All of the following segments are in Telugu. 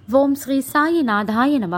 ఓం శ్రీ సాయినాథాయ నమ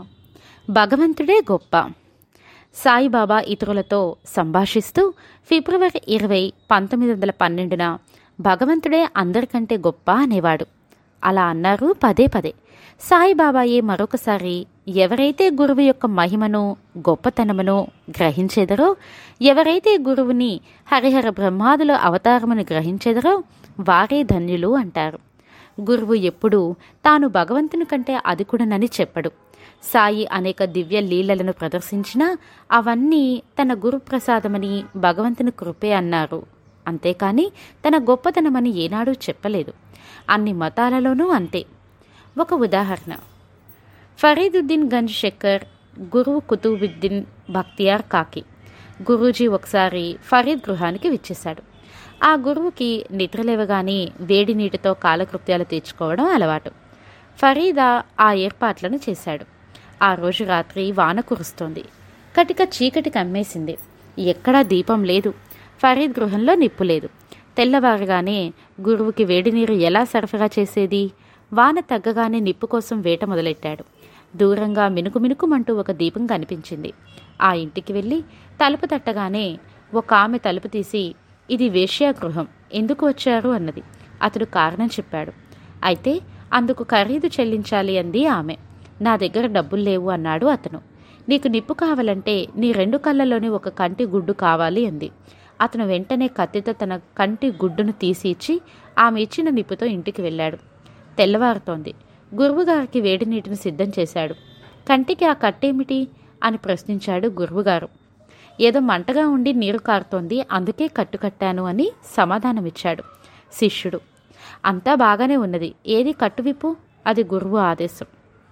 భగవంతుడే గొప్ప సాయిబాబా ఇతరులతో సంభాషిస్తూ ఫిబ్రవరి ఇరవై పంతొమ్మిది వందల పన్నెండున భగవంతుడే అందరికంటే గొప్ప అనేవాడు అలా అన్నారు పదే పదే సాయిబాబాయే మరొకసారి ఎవరైతే గురువు యొక్క మహిమను గొప్పతనమును గ్రహించెదరో ఎవరైతే గురువుని హరిహర బ్రహ్మాదుల అవతారమును గ్రహించెదరో వారే ధన్యులు అంటారు గురువు ఎప్పుడూ తాను భగవంతుని కంటే అధికుడనని చెప్పడు సాయి అనేక దివ్య లీలలను ప్రదర్శించినా అవన్నీ తన గురుప్రసాదమని భగవంతుని కృపే అన్నారు అంతేకాని తన గొప్పతనమని ఏనాడూ చెప్పలేదు అన్ని మతాలలోనూ అంతే ఒక ఉదాహరణ ఫరీదుద్దీన్ గంజ్ శక్కర్ గురువు కుతుబుద్దీన్ బక్తియార్ కాకి గురూజీ ఒకసారి ఫరీద్ గృహానికి విచ్చేశాడు ఆ గురువుకి నిద్రలేవగానే వేడి నీటితో కాలకృత్యాలు తీర్చుకోవడం అలవాటు ఫరీదా ఆ ఏర్పాట్లను చేశాడు ఆ రోజు రాత్రి వాన కురుస్తోంది కటిక చీకటి కమ్మేసింది ఎక్కడా దీపం లేదు ఫరీద్ గృహంలో నిప్పు లేదు తెల్లవారుగానే గురువుకి వేడి నీరు ఎలా సరఫరా చేసేది వాన తగ్గగానే నిప్పు కోసం వేట మొదలెట్టాడు దూరంగా మినుకు మినుకుమంటూ ఒక దీపం కనిపించింది ఆ ఇంటికి వెళ్ళి తలుపు తట్టగానే ఒక ఆమె తలుపు తీసి ఇది వేశ్యాగృహం ఎందుకు వచ్చారు అన్నది అతడు కారణం చెప్పాడు అయితే అందుకు ఖరీదు చెల్లించాలి అంది ఆమె నా దగ్గర డబ్బులు లేవు అన్నాడు అతను నీకు నిప్పు కావాలంటే నీ రెండు కళ్ళలోని ఒక కంటి గుడ్డు కావాలి అంది అతను వెంటనే కత్తితో తన కంటి గుడ్డును తీసి ఇచ్చి ఆమె ఇచ్చిన నిప్పుతో ఇంటికి వెళ్ళాడు తెల్లవారుతోంది గురువుగారికి వేడి నీటిని సిద్ధం చేశాడు కంటికి ఆ కట్టేమిటి అని ప్రశ్నించాడు గురువుగారు ఏదో మంటగా ఉండి నీరు కారుతోంది అందుకే కట్టుకట్టాను అని సమాధానమిచ్చాడు శిష్యుడు అంతా బాగానే ఉన్నది ఏది కట్టువిప్పు అది గురువు ఆదేశం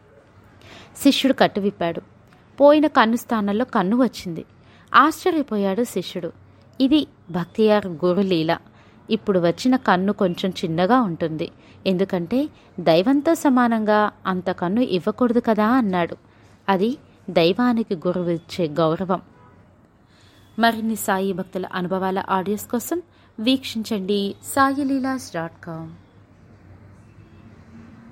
శిష్యుడు కట్టువిప్పాడు పోయిన కన్ను స్థానంలో కన్ను వచ్చింది ఆశ్చర్యపోయాడు శిష్యుడు ఇది భక్తియార్ గురులీల ఇప్పుడు వచ్చిన కన్ను కొంచెం చిన్నగా ఉంటుంది ఎందుకంటే దైవంతో సమానంగా అంత కన్ను ఇవ్వకూడదు కదా అన్నాడు అది దైవానికి గురువు ఇచ్చే గౌరవం మరిన్ని సాయి భక్తుల అనుభవాల ఆడియోస్ కోసం వీక్షించండి సాయిలీలాస్ డాట్ కామ్